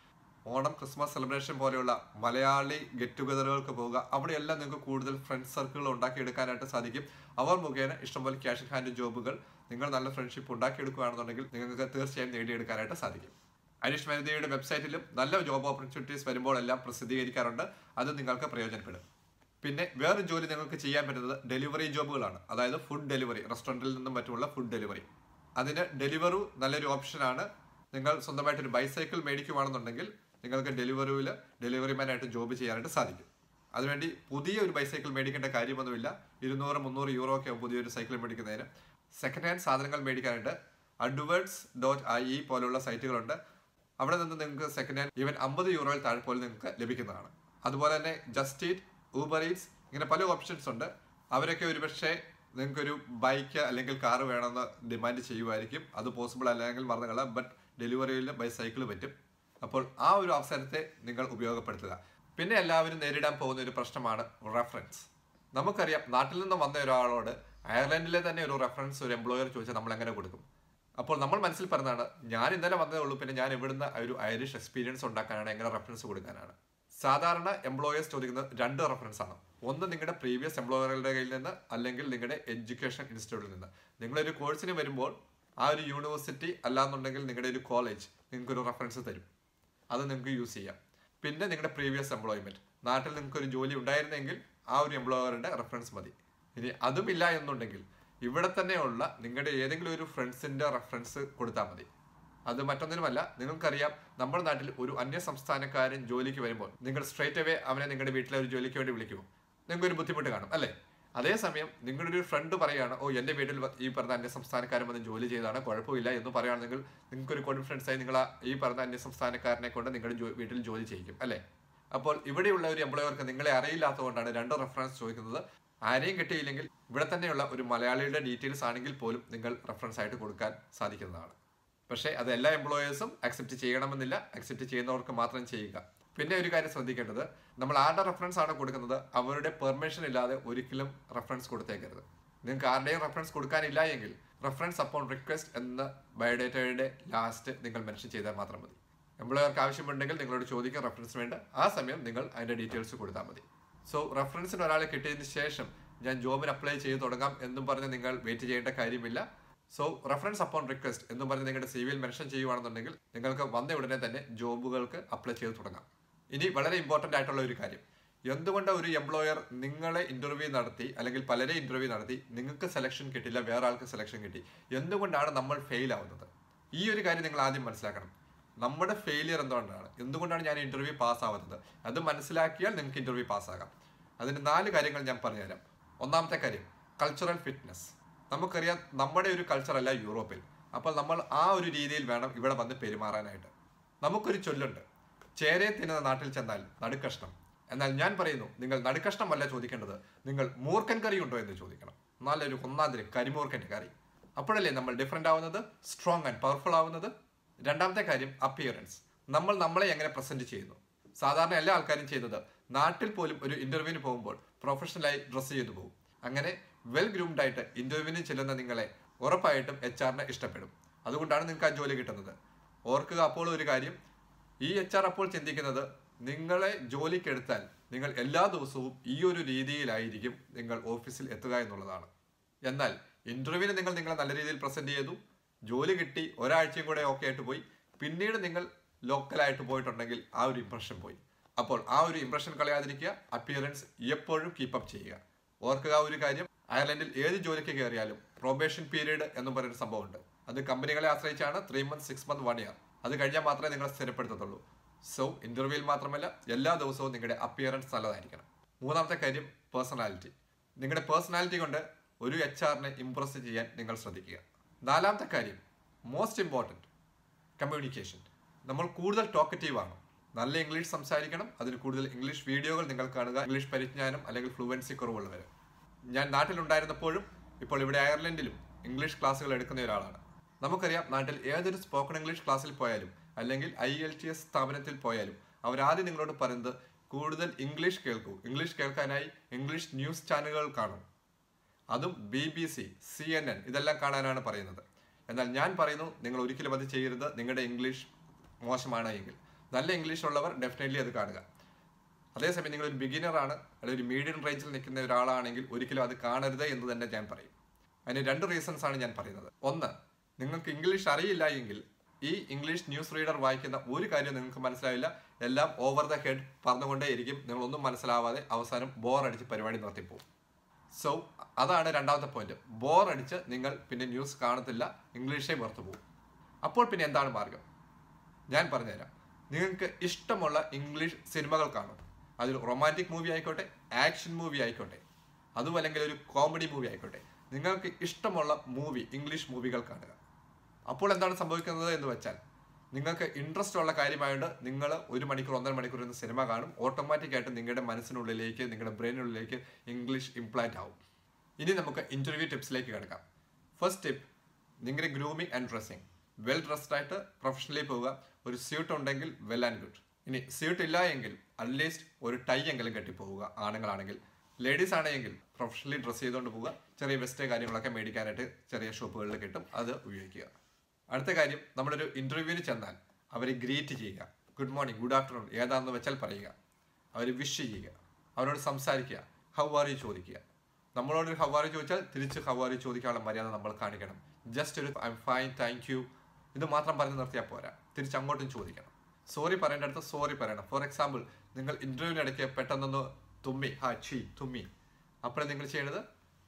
ഓണം ക്രിസ്മസ് സെലിബ്രേഷൻ പോലെയുള്ള മലയാളി ഗെറ്റ് ടുഗദറുകൾക്ക് പോവുക അവിടെയെല്ലാം നിങ്ങൾക്ക് കൂടുതൽ ഫ്രണ്ട് സർക്കിളുകൾ ഉണ്ടാക്കിയെടുക്കാനായിട്ട് സാധിക്കും അവർ മുഖേന ഇഷ്ടംപോലെ ക്യാഷ് ഹാൻഡ് ജോബുകൾ നിങ്ങൾ നല്ല ഫ്രണ്ട്ഷിപ്പ് ഉണ്ടാക്കിയെടുക്കുകയാണെന്നുണ്ടെങ്കിൽ നിങ്ങൾക്ക് തീർച്ചയായും നേടിയെടുക്കാനായിട്ട് സാധിക്കും അനീഷ് മേനതയുടെ വെബ്സൈറ്റിലും നല്ല ജോബ് ഓപ്പർച്യൂണിറ്റീസ് വരുമ്പോൾ എല്ലാം പ്രസിദ്ധീകരിക്കാറുണ്ട് അത് നിങ്ങൾക്ക് പ്രയോജനപ്പെടും പിന്നെ വേറെ ജോലി നിങ്ങൾക്ക് ചെയ്യാൻ പറ്റുന്നത് ഡെലിവറി ജോബുകളാണ് അതായത് ഫുഡ് ഡെലിവറി റെസ്റ്റോറൻറ്റിൽ നിന്നും മറ്റുമുള്ള ഫുഡ് ഡെലിവറി അതിന് ഡെലിവറു നല്ലൊരു ഓപ്ഷനാണ് നിങ്ങൾ സ്വന്തമായിട്ട് ഒരു ബൈസൈക്കിൾ മേടിക്കുവാണെന്നുണ്ടെങ്കിൽ നിങ്ങൾക്ക് ഡെലിവറിയിൽ ഡെലിവറി മാനായിട്ട് ജോബ് ചെയ്യാനായിട്ട് സാധിക്കും അതിനുവേണ്ടി പുതിയ ഒരു ബൈസൈക്കിൾ മേടിക്കേണ്ട കാര്യമൊന്നുമില്ല ഇരുന്നൂറ് മുന്നൂറ് യൂറോ ഒക്കെ ആവും പുതിയൊരു സൈക്കിൾ മേടിക്കുന്നതിന് സെക്കൻഡ് ഹാൻഡ് സാധനങ്ങൾ മേടിക്കാനായിട്ട് അഡ്വേർഡ്സ് ഡോട്ട് ഐ ഇ പോലുള്ള സൈറ്റുകളുണ്ട് അവിടെ നിന്ന് നിങ്ങൾക്ക് സെക്കൻഡ് ഹാൻഡ് ഈവൻ അമ്പത് യൂറോയിൽ താഴെ പോലും നിങ്ങൾക്ക് ലഭിക്കുന്നതാണ് അതുപോലെ തന്നെ ജസ്റ്റ് ഈറ്റ് ഊബർ ഈറ്റ്സ് ഇങ്ങനെ പല ഓപ്ഷൻസ് ഉണ്ട് അവരൊക്കെ ഒരുപക്ഷെ നിങ്ങൾക്കൊരു ബൈക്ക് അല്ലെങ്കിൽ കാർ വേണമെന്ന് ഡിമാൻഡ് ചെയ്യുമായിരിക്കും അത് പോസിബിൾ അല്ലെങ്കിൽ മറന്നുകള ബട്ട് ഡെലിവറിയിൽ ബൈ സൈക്കിൾ പറ്റും അപ്പോൾ ആ ഒരു അവസരത്തെ നിങ്ങൾ ഉപയോഗപ്പെടുത്തുക പിന്നെ എല്ലാവരും നേരിടാൻ പോകുന്ന ഒരു പ്രശ്നമാണ് റെഫറൻസ് നമുക്കറിയാം നാട്ടിൽ നിന്ന് വന്ന ഒരാളോട് അയർലൻഡിലെ തന്നെ ഒരു റെഫറൻസ് ഒരു എംപ്ലോയർ ചോദിച്ചാൽ നമ്മൾ എങ്ങനെ കൊടുക്കും അപ്പോൾ നമ്മൾ മനസ്സിൽ പറഞ്ഞതാണ് ഞാൻ ഇന്നലെ വന്നതേ ഉള്ളൂ പിന്നെ ഞാൻ ഇവിടുന്ന് ഒരു ഐറിഷ് എക്സ്പീരിയൻസ് ഉണ്ടാക്കാനാണ് എങ്ങനെ റെഫറൻസ് കൊടുക്കാനാണ് സാധാരണ എംപ്ലോയേഴ്സ് ചോദിക്കുന്ന രണ്ട് റെഫറൻസ് ആണ് ഒന്ന് നിങ്ങളുടെ പ്രീവിയസ് എംപ്ലോയറുടെ കയ്യിൽ നിന്ന് അല്ലെങ്കിൽ നിങ്ങളുടെ എഡ്യൂക്കേഷൻ ഇൻസ്റ്റിറ്റ്യൂട്ടിൽ നിന്ന് നിങ്ങളൊരു കോഴ്സിന് വരുമ്പോൾ ആ ഒരു യൂണിവേഴ്സിറ്റി അല്ലാന്നുണ്ടെങ്കിൽ നിങ്ങളുടെ ഒരു കോളേജ് നിങ്ങൾക്ക് ഒരു റെഫറൻസ് തരും അത് നിങ്ങൾക്ക് യൂസ് ചെയ്യാം പിന്നെ നിങ്ങളുടെ പ്രീവിയസ് എംപ്ലോയ്മെന്റ് നാട്ടിൽ നിങ്ങൾക്ക് ഒരു ജോലി ഉണ്ടായിരുന്നെങ്കിൽ ആ ഒരു എംപ്ലോയറുടെ റെഫറൻസ് മതി ഇനി അതുമില്ല എന്നുണ്ടെങ്കിൽ ഇവിടെ തന്നെയുള്ള നിങ്ങളുടെ ഏതെങ്കിലും ഒരു ഫ്രണ്ട്സിന്റെ റെഫറൻസ് കൊടുത്താൽ മതി അത് മറ്റൊന്നിനുമല്ല നിങ്ങൾക്കറിയാം നമ്മുടെ നാട്ടിൽ ഒരു അന്യ സംസ്ഥാനക്കാരൻ ജോലിക്ക് വരുമ്പോൾ നിങ്ങൾ സ്ട്രേറ്റ് അവേ അവനെ നിങ്ങളുടെ വീട്ടിലെ ഒരു ജോലിക്ക് വേണ്ടി വിളിക്കുമോ നിങ്ങൾക്ക് ഒരു ബുദ്ധിമുട്ട് കാണും അല്ലേ അതേസമയം നിങ്ങളുടെ ഒരു ഫ്രണ്ട് പറയാണ് ഓ എൻ്റെ വീട്ടിൽ വ- ഈ പറഞ്ഞ അന്യ സംസ്ഥാനക്കാരൻ വന്ന് ജോലി ചെയ്താണ് കുഴപ്പമില്ല എന്ന് പറയുകയാണെങ്കിൽ നിങ്ങൾക്ക് ഒരു കോൺഫിഡൻസ് ആയി നിങ്ങൾ ആ ഈ പറഞ്ഞ അന്യ സംസ്ഥാനക്കാരനെ കൊണ്ട് നിങ്ങളുടെ ജോ- വീട്ടിൽ ജോലി ചെയ്യിക്കും അല്ലേ അപ്പോൾ ഇവിടെയുള്ള ഒരു എംപ്ലോയർക്ക് നിങ്ങളെ അറിയില്ലാത്തതുകൊണ്ടാണ് രണ്ട് റെഫറൻസ് ചോദിക്കുന്നത് ആരെയും കിട്ടിയില്ലെങ്കിൽ ഇവിടെ തന്നെയുള്ള ഒരു മലയാളിയുടെ ഡീറ്റെയിൽസ് ആണെങ്കിൽ പോലും നിങ്ങൾ റെഫറൻസ് ആയിട്ട് കൊടുക്കാൻ സാധിക്കുന്നതാണ് പക്ഷേ അത് എല്ലാ എംപ്ലോയേഴ്സും അക്സെപ്റ്റ് ചെയ്യണമെന്നില്ല അക്സെപ്റ്റ് ചെയ്യുന്നവർക്ക് മാത്രം ചെയ്യുക പിന്നെ ഒരു കാര്യം ശ്രദ്ധിക്കേണ്ടത് നമ്മൾ ആരുടെ റെഫറൻസ് ആണ് കൊടുക്കുന്നത് അവരുടെ പെർമിഷൻ ഇല്ലാതെ ഒരിക്കലും റെഫറൻസ് കൊടുത്തേക്കരുത് നിങ്ങൾക്ക് ആരുടെയും റെഫറൻസ് കൊടുക്കാനില്ല എങ്കിൽ റെഫറൻസ് അപ്പോൺ റിക്വസ്റ്റ് എന്ന ബയോഡേറ്റയുടെ ലാസ്റ്റ് നിങ്ങൾ മെൻഷൻ ചെയ്താൽ മാത്രം മതി എംപ്ലോയർക്ക് ആവശ്യമുണ്ടെങ്കിൽ നിങ്ങളോട് ചോദിക്കാൻ റെഫറൻസ് വേണ്ട ആ സമയം നിങ്ങൾ അതിന്റെ ഡീറ്റെയിൽസ് കൊടുത്താൽ മതി സോ റെഫറൻസിന് ഒരാളെ കിട്ടിയതിന് ശേഷം ഞാൻ ജോബിന് അപ്ലൈ ചെയ്ത് തുടങ്ങാം എന്നും പറഞ്ഞ് നിങ്ങൾ വെയിറ്റ് ചെയ്യേണ്ട കാര്യമില്ല സോ റെഫറൻസ് അപ്പോൺ റിക്വസ്റ്റ് എന്നും പറഞ്ഞ് നിങ്ങളുടെ സി വിയിൽ മെൻഷൻ ചെയ്യുവാണെന്നുണ്ടെങ്കിൽ നിങ്ങൾക്ക് വന്ന ഉടനെ തന്നെ ജോബുകൾക്ക് അപ്ലൈ ചെയ്ത് തുടങ്ങാം ഇനി വളരെ ഇമ്പോർട്ടൻ്റ് ആയിട്ടുള്ള ഒരു കാര്യം എന്തുകൊണ്ട് ഒരു എംപ്ലോയർ നിങ്ങളെ ഇന്റർവ്യൂ നടത്തി അല്ലെങ്കിൽ പലരെ ഇന്റർവ്യൂ നടത്തി നിങ്ങൾക്ക് സെലക്ഷൻ കിട്ടില്ല വേറെ ആൾക്ക് സെലക്ഷൻ കിട്ടി എന്തുകൊണ്ടാണ് നമ്മൾ ഫെയിൽ ആവുന്നത് ഈ ഒരു കാര്യം നിങ്ങൾ ആദ്യം മനസ്സിലാക്കണം നമ്മുടെ ഫെയിലിയർ എന്തുകൊണ്ടാണ് എന്തുകൊണ്ടാണ് ഞാൻ ഇന്റർവ്യൂ പാസ്സാവുന്നത് അത് മനസ്സിലാക്കിയാൽ നിങ്ങൾക്ക് ഇന്റർവ്യൂ പാസ്സാകാം അതിന് നാല് കാര്യങ്ങൾ ഞാൻ പറഞ്ഞുതരാം ഒന്നാമത്തെ കാര്യം കൾച്ചറൽ ഫിറ്റ്നസ് നമുക്കറിയാം നമ്മുടെ ഒരു കൾച്ചർ അല്ല യൂറോപ്പിൽ അപ്പോൾ നമ്മൾ ആ ഒരു രീതിയിൽ വേണം ഇവിടെ വന്ന് പെരുമാറാനായിട്ട് നമുക്കൊരു ചൊല്ലുണ്ട് ചേരയെ തിന്നുന്ന നാട്ടിൽ ചെന്നാൽ നടുക്കഷ്ണം എന്നാൽ ഞാൻ പറയുന്നു നിങ്ങൾ നടുക്കഷ്ണമല്ല ചോദിക്കേണ്ടത് നിങ്ങൾ മൂർക്കൻ കറി ഉണ്ടോ എന്ന് ചോദിക്കണം നല്ലൊരു ഒന്നാതിരി കരിമൂർക്കൻ്റെ കറി അപ്പോഴല്ലേ നമ്മൾ ഡിഫറെൻ്റ് ആവുന്നത് സ്ട്രോങ് ആൻഡ് പവർഫുൾ ആവുന്നത് രണ്ടാമത്തെ കാര്യം അപ്പിയറൻസ് നമ്മൾ നമ്മളെ എങ്ങനെ പ്രസന്റ് ചെയ്യുന്നു സാധാരണ എല്ലാ ആൾക്കാരും ചെയ്യുന്നത് നാട്ടിൽ പോലും ഒരു ഇന്റർവ്യൂവിന് പോകുമ്പോൾ പ്രൊഫഷണലായി ഡ്രസ്സ് ചെയ്തു പോകും അങ്ങനെ വെൽ ഗ്രൂംഡ് ആയിട്ട് ഇന്റർവ്യൂവിന് ചെല്ലുന്ന നിങ്ങളെ ഉറപ്പായിട്ടും എച്ച് ആറിനെ ഇഷ്ടപ്പെടും അതുകൊണ്ടാണ് നിങ്ങൾക്ക് ആ ജോലി കിട്ടുന്നത് ഓർക്കുക അപ്പോൾ ഒരു കാര്യം ഈ എച്ച് ആർ അപ്പോൾ ചിന്തിക്കുന്നത് നിങ്ങളെ ജോലിക്കെടുത്താൽ നിങ്ങൾ എല്ലാ ദിവസവും ഈ ഒരു രീതിയിലായിരിക്കും നിങ്ങൾ ഓഫീസിൽ എത്തുക എന്നുള്ളതാണ് എന്നാൽ ഇന്റർവ്യൂവിന് നിങ്ങൾ നിങ്ങളെ നല്ല രീതിയിൽ പ്രസന്റ് ചെയ്തു ജോലി കിട്ടി ഒരാഴ്ചയും കൂടെ ഓക്കെ ആയിട്ട് പോയി പിന്നീട് നിങ്ങൾ ലോക്കലായിട്ട് പോയിട്ടുണ്ടെങ്കിൽ ആ ഒരു ഇംപ്രഷൻ പോയി അപ്പോൾ ആ ഒരു ഇംപ്രഷൻ കളയാതിരിക്കുക അപ്പിയറൻസ് എപ്പോഴും കീപ്പപ്പ് ചെയ്യുക ഓർക്കുക ആ ഒരു കാര്യം അയർലൻഡിൽ ഏത് ജോലിക്ക് കയറിയാലും പ്രൊബേഷൻ പീരീഡ് എന്ന് പറയുന്ന സംഭവമുണ്ട് അത് കമ്പനികളെ ആശ്രയിച്ചാണ് three month six month one year അത് കഴിഞ്ഞാൽ മാത്രമേ നിങ്ങളെ സ്ഥിരപ്പെടുത്തത്തുള്ളൂ സോ ഇന്റർവ്യൂവിൽ മാത്രമല്ല എല്ലാ ദിവസവും നിങ്ങളുടെ അപ്പിയറൻസ് നല്ലതായിരിക്കണം മൂന്നാമത്തെ കാര്യം പേഴ്സണാലിറ്റി നിങ്ങളുടെ പേഴ്സണാലിറ്റി കൊണ്ട് ഒരു എച്ച് ആറിനെ ഇംപ്രസ് ചെയ്യാൻ നിങ്ങൾ ശ്രദ്ധിക്കുക നാലാമത്തെ കാര്യം മോസ്റ്റ് ഇമ്പോർട്ടൻറ്റ് കമ്മ്യൂണിക്കേഷൻ നമ്മൾ കൂടുതൽ ടോക്കറ്റീവ് ആണ് നല്ല ഇംഗ്ലീഷ് സംസാരിക്കണം അതിന് കൂടുതൽ ഇംഗ്ലീഷ് വീഡിയോകൾ നിങ്ങൾ കാണുക ഇംഗ്ലീഷ് പരിജ്ഞാനം അല്ലെങ്കിൽ ഫ്ലുവൻസി കുറവുള്ളവർ ഞാൻ നാട്ടിലുണ്ടായിരുന്നപ്പോഴും ഇപ്പോൾ ഇവിടെ അയർലൻഡിലും ഇംഗ്ലീഷ് ക്ലാസ്സുകൾ എടുക്കുന്ന ഒരാളാണ് നമുക്കറിയാം നാട്ടിൽ ഏതൊരു സ്പോക്കൺ ഇംഗ്ലീഷ് ക്ലാസ്സിൽ പോയാലും അല്ലെങ്കിൽ ഐ എൽ ടി എസ് സ്ഥാപനത്തിൽ പോയാലും അവരാദ്യം നിങ്ങളോട് പറയുന്നത് കൂടുതൽ ഇംഗ്ലീഷ് കേൾക്കൂ ഇംഗ്ലീഷ് കേൾക്കാനായി ഇംഗ്ലീഷ് ന്യൂസ് ചാനലുകൾ കാണും അതും B B C C N N ഇതെല്ലാം കാണാനാണ് പറയുന്നത് എന്നാൽ ഞാൻ പറയുന്നു നിങ്ങൾ ഒരിക്കലും അത് ചെയ്യരുത് നിങ്ങളുടെ ഇംഗ്ലീഷ് മോശമാണ് എങ്കിൽ നല്ല ഇംഗ്ലീഷ് ഉള്ളവർ ഡെഫിനറ്റ്ലി അത് കാണുക അതേസമയം നിങ്ങൾ ഒരു ബിഗിനർ ആണ് അല്ലെങ്കിൽ ഒരു മീഡിയം റേഞ്ചിൽ നിൽക്കുന്ന ഒരാളാണെങ്കിൽ ഒരിക്കലും അത് കാണരുത് എന്ന് തന്നെ ഞാൻ പറയും അതിന് രണ്ട് റീസൺസ് ആണ് ഞാൻ പറയുന്നത് ഒന്ന് നിങ്ങൾക്ക് ഇംഗ്ലീഷ് അറിയില്ല എങ്കിൽ ഈ ഇംഗ്ലീഷ് ന്യൂസ് റീഡർ വായിക്കുന്ന ഒരു കാര്യം നിങ്ങൾക്ക് മനസ്സിലാവില്ല എല്ലാം ഓവർ ദ ഹെഡ് പറഞ്ഞുകൊണ്ടേയിരിക്കും നിങ്ങളൊന്നും മനസ്സിലാവാതെ അവസാനം ബോർ അടിച്ച് പരിപാടി നിർത്തിപ്പോകും സോ അതാണ് രണ്ടാമത്തെ പോയിന്റ് ബോർ അടിച്ച് നിങ്ങൾ പിന്നെ ന്യൂസ് കാണത്തില്ല ഇംഗ്ലീഷേ വെറുത്തു പോകും അപ്പോൾ പിന്നെ എന്താണ് മാർഗം ഞാൻ പറഞ്ഞുതരാം നിങ്ങൾക്ക് ഇഷ്ടമുള്ള ഇംഗ്ലീഷ് സിനിമകൾ കാണും അതിൽ റൊമാൻറ്റിക് മൂവി ആയിക്കോട്ടെ ആക്ഷൻ മൂവി ആയിക്കോട്ടെ അതും അല്ലെങ്കിൽ ഒരു കോമഡി മൂവി ആയിക്കോട്ടെ നിങ്ങൾക്ക് ഇഷ്ടമുള്ള മൂവി ഇംഗ്ലീഷ് മൂവികൾ കാണുക അപ്പോൾ എന്താണ് സംഭവിക്കുന്നത് എന്ന് വെച്ചാൽ നിങ്ങൾക്ക് ഇൻട്രസ്റ്റ് ഉള്ള കാര്യമായതുകൊണ്ട് നിങ്ങൾ ഒരു മണിക്കൂർ ഒന്നര മണിക്കൂർ ഇരുന്ന് സിനിമ കാണും ഓട്ടോമാറ്റിക് ആയിട്ട് നിങ്ങളുടെ മനസ്സിനുള്ളിലേക്ക് നിങ്ങളുടെ ബ്രെയിനുള്ളിലേക്ക് ഇംഗ്ലീഷ് ഇംപ്ലാന്റ് ആവും ഇനി നമുക്ക് ഇന്റർവ്യൂ ടിപ്സിലേക്ക് കിടക്കാം ഫസ്റ്റ് ടിപ്പ് നിങ്ങളുടെ grooming and dressing well dressed ആയിട്ട് പ്രൊഫഷണലി പോവുക ഒരു സ്യൂട്ട് ഉണ്ടെങ്കിൽ വെൽ ആൻഡ് ഗുഡ് ഇനി സ്യൂട്ട് ഇല്ല എങ്കിൽ അറ്റ്ലീസ്റ്റ് ഒരു ടൈ എങ്കിലും കെട്ടിപ്പോവുക ആണുങ്ങളാണെങ്കിൽ ലേഡീസ് ആണെങ്കിൽ പ്രൊഫഷണലി ഡ്രസ്സ് ചെയ്തുകൊണ്ട് പോവുക ചെറിയ വെസ്റ്റ് കാര്യങ്ങളൊക്കെ മേടിക്കാനായിട്ട് ചെറിയ ഷോപ്പുകളിൽ കിട്ടും അത് ഉപയോഗിക്കുക അടുത്ത കാര്യം നമ്മളൊരു ഇന്റർവ്യൂവിന് ചെന്നാൽ അവരെ ഗ്രീറ്റ് ചെയ്യുക ഗുഡ് മോർണിംഗ് ഗുഡ് ആഫ്റ്റർനൂൺ ഏതാണെന്ന് വെച്ചാൽ പറയുക അവരെ വിഷ് ചെയ്യുക അവരോട് സംസാരിക്കുക ഹൗ ആർ യു ചോദിക്കുക നമ്മളോട് ഹൗ ആർ യു ചോദിച്ചാൽ തിരിച്ച് ഹൗ ആർ യു ചോദിക്കാനുള്ള മര്യാദ നമ്മൾ കാണിക്കണം ജസ്റ്റ് ഒരു I'm fine thank you ഇത് മാത്രം പറഞ്ഞ് നിർത്തിയാൽ പോരാ തിരിച്ച് അങ്ങോട്ടും ചോദിക്കണം സോറി പറയേണ്ട അടുത്ത് സോറി പറയണം ഫോർ എക്സാമ്പിൾ നിങ്ങൾ ഇന്റർവ്യൂവിനിടയ്ക്ക് പെട്ടെന്നൊന്ന് തുമ്മി ഹാ ചീ തുമ്മി അപ്പോഴേ നിങ്ങൾ ചെയ്യേണ്ടത്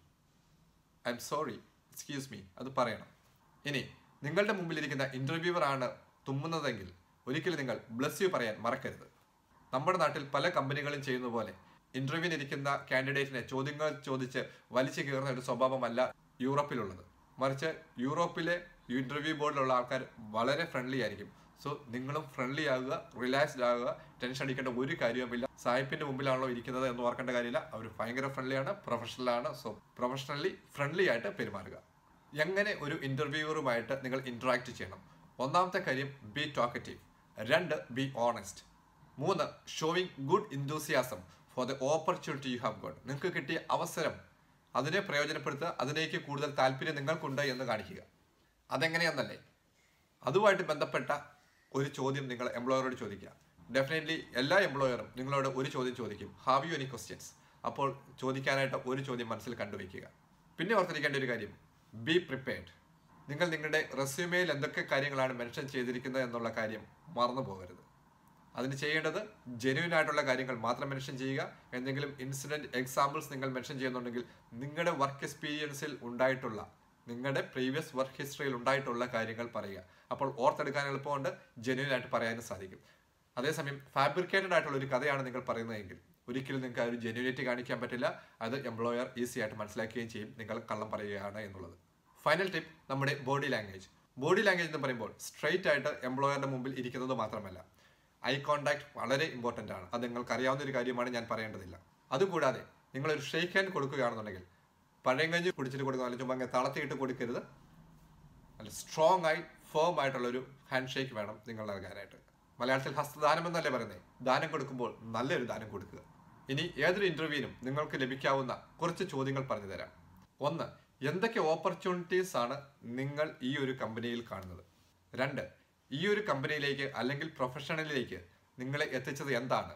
I'm sorry excuse me അത് പറയണം ഇനി നിങ്ങളുടെ മുമ്പിലിരിക്കുന്ന ഇന്റർവ്യൂവർ ആണ് തുമ്മുന്നതെങ്കിൽ ഒരിക്കലും നിങ്ങൾ ബ്ലസ് യു പറയാൻ മറക്കരുത് നമ്മുടെ നാട്ടിൽ പല കമ്പനികളും ചെയ്യുന്ന പോലെ ഇന്റർവ്യൂവിന് ഇരിക്കുന്ന കാൻഡിഡേറ്റിനെ ചോദ്യങ്ങൾ ചോദിച്ച് വലിച്ചു കയറുന്ന ഒരു സ്വഭാവമല്ല യൂറോപ്പിലുള്ളത് മറിച്ച് യൂറോപ്പിലെ ഇന്റർവ്യൂ ബോർഡിലുള്ള ആൾക്കാർ വളരെ ഫ്രണ്ട്ലി ആയിരിക്കും സോ നിങ്ങളും ഫ്രണ്ട്ലി ആകുക റിലാക്സ്ഡ് ആകുക ടെൻഷൻ അടിക്കേണ്ട ഒരു കാര്യവുമില്ല സായിപ്പിന്റെ മുമ്പിലാണല്ലോ ഇരിക്കുന്നത് എന്ന് ഓർക്കേണ്ട കാര്യമില്ല അവർ ഭയങ്കര ഫ്രണ്ട്ലിയാണ് പ്രൊഫഷണലാണ് സോ പ്രൊഫഷണലി ഫ്രണ്ട്ലി ആയിട്ട് പെരുമാറുക എങ്ങനെ ഒരു ഇന്റർവ്യൂവറുമായിട്ട് നിങ്ങൾ ഇന്ററാക്ട് ചെയ്യണം ഒന്നാമത്തെ കാര്യം ബി ടോക്കറ്റീവ് രണ്ട് ബി ഓണസ്റ്റ് മൂന്ന് showing good enthusiasm for the opportunity you have got നിങ്ങൾക്ക് കിട്ടിയ അവസരം അതിനെ പ്രയോജനപ്പെടുത്തുക അതിലേക്ക് കൂടുതൽ താല്പര്യം നിങ്ങൾക്കുണ്ട് എന്ന് കാണിക്കുക അതെങ്ങനെയാന്നല്ലേ അതുമായിട്ട് ബന്ധപ്പെട്ട ഒരു ചോദ്യം നിങ്ങൾ എംപ്ലോയറോട് ചോദിക്കുക ഡെഫിനറ്റ്ലി എല്ലാ എംപ്ലോയറും നിങ്ങളോട് ഒരു ചോദ്യം ചോദിക്കും ഹാവ് യു എനി ക്വസ്റ്റ്യൻസ് അപ്പോൾ ചോദിക്കാനായിട്ട് ഒരു ചോദ്യം മനസ്സിൽ കണ്ടുവയ്ക്കുക പിന്നെ ഓർത്തിരിക്കേണ്ട ഒരു കാര്യം ബി പ്രിപ്പയർഡ് നിങ്ങൾ നിങ്ങളുടെ റെസ്യൂമേയിൽ എന്തൊക്കെ കാര്യങ്ങളാണ് മെൻഷൻ ചെയ്തിരിക്കുന്നത് എന്നുള്ള കാര്യം മറന്നു പോകരുത് അതിന് ചെയ്യേണ്ടത് ജെന്യൂൻ ആയിട്ടുള്ള കാര്യങ്ങൾ മാത്രം മെൻഷൻ ചെയ്യുക എന്തെങ്കിലും ഇൻസിഡന്റ് എക്സാമ്പിൾസ് നിങ്ങൾ മെൻഷൻ ചെയ്യുന്നുണ്ടെങ്കിൽ നിങ്ങളുടെ വർക്ക് എക്സ്പീരിയൻസിൽ ഉണ്ടായിട്ടുള്ള നിങ്ങളുടെ പ്രീവിയസ് വർക്ക് ഹിസ്റ്ററിയിൽ ഉണ്ടായിട്ടുള്ള കാര്യങ്ങൾ പറയുക അപ്പോൾ ഓർത്തെടുക്കാൻ എളുപ്പമുണ്ട് ജെന്യൂൻ ആയിട്ട് പറയാനും സാധിക്കും അതേസമയം ഫാബ്രിക്കേറ്റഡ് ആയിട്ടുള്ള ഒരു കഥയാണ് നിങ്ങൾ പറയുന്നതെങ്കിൽ ഒരിക്കലും നിങ്ങൾക്ക് ആ ഒരു ജെന്യൂനിറ്റി കാണിക്കാൻ പറ്റില്ല അത് എംപ്ലോയർ ഈസി ആയിട്ട് മനസ്സിലാക്കുകയും ചെയ്യും നിങ്ങൾ കള്ളം പറയുകയാണ് എന്നുള്ളത് ഫൈനൽ ടിപ്പ് നമ്മുടെ ബോഡി ലാംഗ്വേജ് ബോഡി ലാംഗ്വേജ് എന്ന് പറയുമ്പോൾ സ്ട്രെയിറ്റ് ആയിട്ട് എംപ്ലോയറുടെ മുമ്പിൽ ഇരിക്കുന്നത് മാത്രമല്ല ഐ കോണ്ടാക്ട് വളരെ ഇമ്പോർട്ടൻ്റ് ആണ് അത് നിങ്ങൾക്ക് അറിയാവുന്ന ഒരു കാര്യമാണ് ഞാൻ പറയേണ്ടതില്ല അതുകൂടാതെ നിങ്ങൾ ഒരു ഷെയ്ക്ക് ഹാൻഡ് കൊടുക്കുകയാണെന്നുണ്ടെങ്കിൽ പഴയങ്കഞ്ഞി കുടിച്ചിട്ട് കൊടുക്കുന്ന അല്ലെങ്കിൽ ചുമ്മാ അങ്ങ് തളർത്തിയിട്ട് കൊടുക്കരുത് നല്ല സ്ട്രോങ് ആയി ഫേം ആയിട്ടുള്ള ഒരു ഹാൻഡ് ഷേക്ക് വേണം നിങ്ങൾ നൽകാനായിട്ട് മലയാളത്തിൽ ഹസ്തദാനം എന്നല്ലേ പറയുന്നത് ദാനം കൊടുക്കുമ്പോൾ നല്ലൊരു ദാനം കൊടുക്കുക ഇനി ഏതൊരു ഇന്റർവ്യൂവിനും നിങ്ങൾക്ക് ലഭിക്കാവുന്ന കുറച്ച് ചോദ്യങ്ങൾ പറഞ്ഞു തരാം ഒന്ന് എന്തൊക്കെ ഓപ്പർച്യൂണിറ്റീസ് ആണ് നിങ്ങൾ ഈ ഒരു കമ്പനിയിൽ കാണുന്നത് രണ്ട് ഈ ഒരു കമ്പനിയിലേക്ക് അല്ലെങ്കിൽ പ്രൊഫഷണലിലേക്ക് നിങ്ങളെ എത്തിച്ചത് എന്താണ്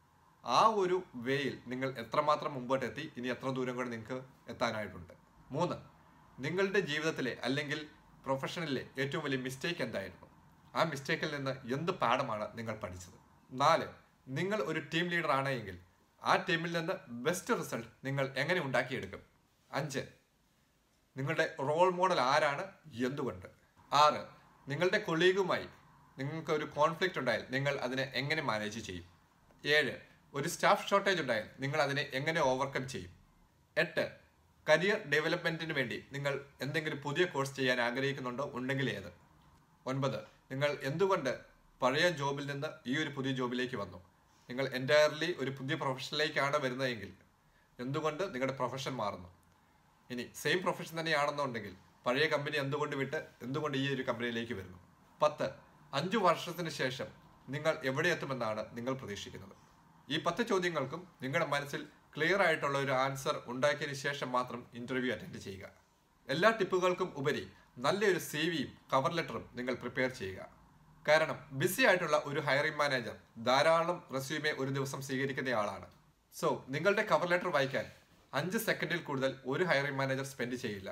ആ ഒരു വേയിൽ നിങ്ങൾ എത്രമാത്രം മുമ്പോട്ട് എത്തി ഇനി എത്ര ദൂരം കൂടെ നിങ്ങൾക്ക് എത്താനായിട്ടുണ്ട് മൂന്ന് നിങ്ങളുടെ ജീവിതത്തിലെ അല്ലെങ്കിൽ പ്രൊഫഷണലിലെ ഏറ്റവും വലിയ മിസ്റ്റേക്ക് എന്തായിരുന്നു ആ മിസ്റ്റേക്കിൽ നിന്ന് എന്ത് പാഠമാണ് നിങ്ങൾ പഠിച്ചത് നാല് നിങ്ങൾ ഒരു ടീം ലീഡർ ആണെങ്കിൽ ആ ടീമിൽ നിന്ന് ബെസ്റ്റ് റിസൾട്ട് നിങ്ങൾ എങ്ങനെ ഉണ്ടാക്കിയെടുക്കും അഞ്ച് നിങ്ങളുടെ റോൾ മോഡൽ ആരാണ് എന്തുകൊണ്ട് ആറ് നിങ്ങളുടെ കൊളീഗുമായി നിങ്ങൾക്ക് ഒരു കോൺഫ്ലിക്റ്റ് ഉണ്ടായാൽ നിങ്ങൾ അതിനെ എങ്ങനെ മാനേജ് ചെയ്യും ഏഴ് ഒരു സ്റ്റാഫ് ഷോർട്ടേജ് ഉണ്ടായാൽ നിങ്ങൾ അതിനെ എങ്ങനെ ഓവർകം ചെയ്യും എട്ട് കരിയർ ഡെവലപ്മെന്റിന് വേണ്ടി നിങ്ങൾ എന്തെങ്കിലും പുതിയ കോഴ്സ് ചെയ്യാൻ ആഗ്രഹിക്കുന്നുണ്ടോ ഉണ്ടെങ്കിൽ ഏത് ഒൻപത് നിങ്ങൾ എന്തുകൊണ്ട് പഴയ ജോബിൽ നിന്ന് ഈ ഒരു പുതിയ ജോബിലേക്ക് വന്നു നിങ്ങൾ എൻറ്റയർലി ഒരു പുതിയ പ്രൊഫഷനിലേക്കാണ് വരുന്നതെങ്കിൽ എന്തുകൊണ്ട് നിങ്ങളുടെ പ്രൊഫഷൻ മാറുന്നു ഇനി സെയിം പ്രൊഫഷൻ തന്നെയാണെന്നുണ്ടെങ്കിൽ പഴയ കമ്പനി എന്തുകൊണ്ട് വിട്ട് എന്തുകൊണ്ട് ഈ ഒരു കമ്പനിയിലേക്ക് വരുന്നു പത്ത് അഞ്ചു വർഷത്തിന് ശേഷം നിങ്ങൾ എവിടെ എത്തുമെന്നാണ് നിങ്ങൾ പ്രതീക്ഷിക്കുന്നത് ഈ പത്ത് ചോദ്യങ്ങൾക്കും നിങ്ങളുടെ മനസ്സിൽ ക്ലിയർ ആയിട്ടുള്ള ഒരു ആൻസർ ഉണ്ടാക്കിയതിന് ശേഷം മാത്രം ഇന്റർവ്യൂ അറ്റൻഡ് ചെയ്യുക എല്ലാ ടിപ്പുകൾക്കും ഉപരി നല്ലൊരു സി വിയും കവർ ലെറ്ററും നിങ്ങൾ പ്രിപ്പയർ ചെയ്യുക കാരണം ബിസി ആയിട്ടുള്ള ഒരു ഹയറിംഗ് മാനേജർ ധാരാളം റെസ്യൂമെ ഒരു ദിവസം സ്വീകരിക്കുന്ന ആളാണ് സോ നിങ്ങളുടെ കവർ ലെറ്റർ വായിക്കാൻ അഞ്ച് സെക്കൻഡിൽ കൂടുതൽ ഒരു ഹയറിംഗ് മാനേജർ സ്പെൻഡ് ചെയ്യില്ല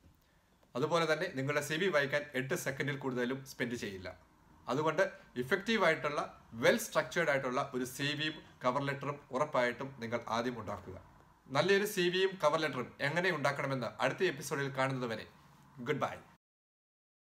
അതുപോലെ തന്നെ നിങ്ങളുടെ സി വി വായിക്കാൻ എട്ട് സെക്കൻഡിൽ കൂടുതലും സ്പെൻഡ് ചെയ്യില്ല അതുകൊണ്ട് ഇഫക്റ്റീവ് ആയിട്ടുള്ള വെൽ സ്ട്രക്ചേർഡ് ആയിട്ടുള്ള ഒരു സി വിയും കവർ ലെറ്ററും ഉറപ്പായിട്ടും നിങ്ങൾ ആദ്യം ഉണ്ടാക്കുക നല്ലൊരു സി വിയും കവർ ലെറ്ററും എങ്ങനെ ഉണ്ടാക്കണമെന്ന് അടുത്ത എപ്പിസോഡിൽ കാണുന്നത് വരെ ഗുഡ് ബൈ